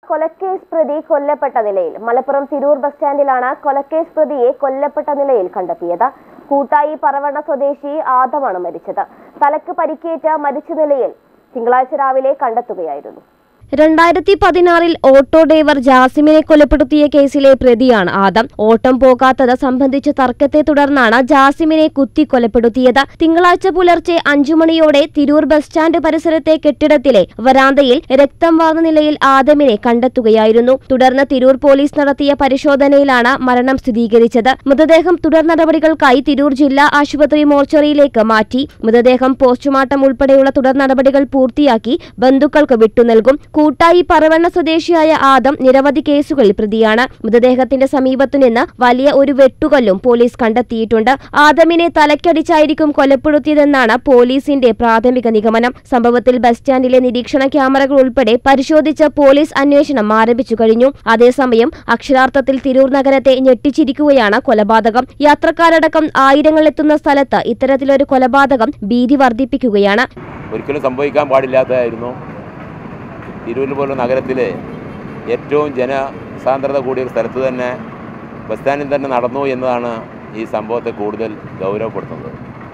കൊലക്കേസ് പ്രതി കൊല്ലപ്പെട്ട നിലയിൽ മലപ്പുറം തിരൂർ ബസ് സ്റ്റാൻഡിലാണ് കൊലക്കേസ് പ്രതിയെ കൊല്ലപ്പെട്ട നിലയിൽ കണ്ടെത്തിയത് കൂട്ടായി പറവണ്ണ സ്വദേശി ആദമാണ് മരിച്ചത് തലക്ക് പരിക്കേറ്റ മരിച്ച നിലയിൽ തിങ്കളാഴ്ച രാവിലെ കണ്ടെത്തുകയായിരുന്നു രണ്ടായിരത്തി പതിനാറിൽ ഓട്ടോ ഡ്രൈവർ ജാസിമിനെ കൊലപ്പെടുത്തിയ കേസിലെ പ്രതിയാണ് ആദം ഓട്ടം പോകാത്തത് സംബന്ധിച്ച തർക്കത്തെ തുടർന്നാണ് ജാസിമിനെ കുത്തി കൊലപ്പെടുത്തിയത് തിങ്കളാഴ്ച പുലർച്ചെ അഞ്ചു മണിയോടെ തിരൂർ ബസ് സ്റ്റാൻഡ് പരിസരത്തെ കെട്ടിടത്തിലെ വരാന്തയിൽ രക്തം വാർന്ന നിലയിൽ ആദമിനെ കണ്ടെത്തുകയായിരുന്നു തുടർന്ന് തിരൂർ പോലീസ് നടത്തിയ പരിശോധനയിലാണ് മരണം സ്ഥിരീകരിച്ചത് മൃതദേഹം തുടർ നടപടികൾക്കായി തിരൂർ ജില്ലാ ആശുപത്രി മോർച്ചറിയിലേക്ക് മാറ്റി മൃതദേഹം പോസ്റ്റ്മോർട്ടം ഉൾപ്പെടെയുള്ള തുടർ നടപടികൾ പൂർത്തിയാക്കി ബന്ധുക്കൾക്ക് വിട്ടുനൽകും കൂട്ടായി പറവണ്ണ സ്വദേശിയായ ആദം നിരവധി കേസുകളിൽ പ്രതിയാണ് മൃതദേഹത്തിന്റെ സമീപത്തുനിന്ന് വലിയ ഒരു വെട്ടുകല്ലും പോലീസ് കണ്ടെത്തിയിട്ടുണ്ട് ആദമിനെ തലക്കടിച്ചായിരിക്കും കൊലപ്പെടുത്തിയതെന്നാണ് പോലീസിന്റെ പ്രാഥമിക നിഗമനം സംഭവത്തിൽ ബസ് സ്റ്റാൻഡിലെ നിരീക്ഷണ ക്യാമറകൾ ഉൾപ്പെടെ പരിശോധിച്ച് പോലീസ് അന്വേഷണം ആരംഭിച്ചു കഴിഞ്ഞു അതേസമയം അക്ഷരാർത്ഥത്തിൽ തിരൂർ നഗരത്തെ ഞെട്ടിച്ചിരിക്കുകയാണ് കൊലപാതകം യാത്രക്കാരടക്കം ആയിരങ്ങൾ എത്തുന്ന സ്ഥലത്ത് ഇത്തരത്തിലൊരു കൊലപാതകം ഭീതി വർദ്ധിപ്പിക്കുകയാണ് ഒരിക്കലും സംഭവിക്കാൻ പാടില്ലാത്തതായിരുന്നു തിരൂർ പോലുള്ള നഗരത്തിലെ ഏറ്റവും ജനസാന്ദ്രത കൂടിയ ഒരു സ്ഥലത്ത് തന്നെ ബസ് സ്റ്റാൻഡിൽ തന്നെ നടന്നു എന്നതാണ് ഈ സംഭവത്തെ കൂടുതൽ ഗൗരവപ്പെടുത്തുന്നത്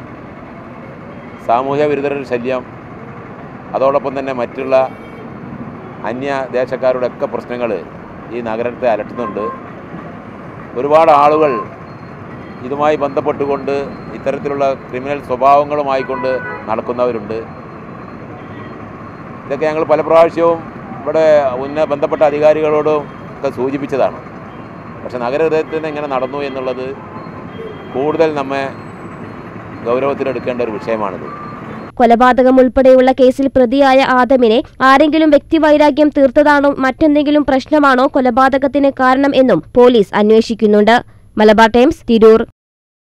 സാമൂഹ്യ വിരുദ്ധരുടെ ശല്യം അതോടൊപ്പം തന്നെ മറ്റുള്ള അന്യ ദേശക്കാരുടെ ഒക്കെ പ്രശ്നങ്ങൾ ഈ നഗരത്തെ അലട്ടുന്നുണ്ട് ഒരുപാട് ആളുകൾ ഇതുമായി ബന്ധപ്പെട്ടുകൊണ്ട് ഇത്തരത്തിലുള്ള ക്രിമിനൽ സ്വഭാവങ്ങളുമായിക്കൊണ്ട് നടക്കുന്നവരുണ്ട് ഇതൊക്കെ ഞങ്ങൾ പല പ്രാവശ്യവും ഇവിടെ ഉന്ന ബന്ധപ്പെട്ട അധികാരികളോടും ഒക്കെ സൂചിപ്പിച്ചതാണ് പക്ഷെ നഗരഹൃദയത്തിൽ ഇങ്ങനെ നടന്നു എന്നുള്ളത് കൂടുതൽ നമ്മെ ഗൗരവത്തിലെടുക്കേണ്ട ഒരു വിഷയമാണിത് കൊലപാതകം ഉൾപ്പെടെയുള്ള കേസിൽ പ്രതിയായ ആദമിനെ ആരെങ്കിലും വ്യക്തിവൈരാഗ്യം തീർത്തതാണോ മറ്റെന്തെങ്കിലും പ്രശ്നമാണോ കൊലപാതകത്തിന് കാരണം എന്നും പോലീസ് അന്വേഷിക്കുന്നുണ്ട് മലബാർ ടൈംസ് തിരൂർ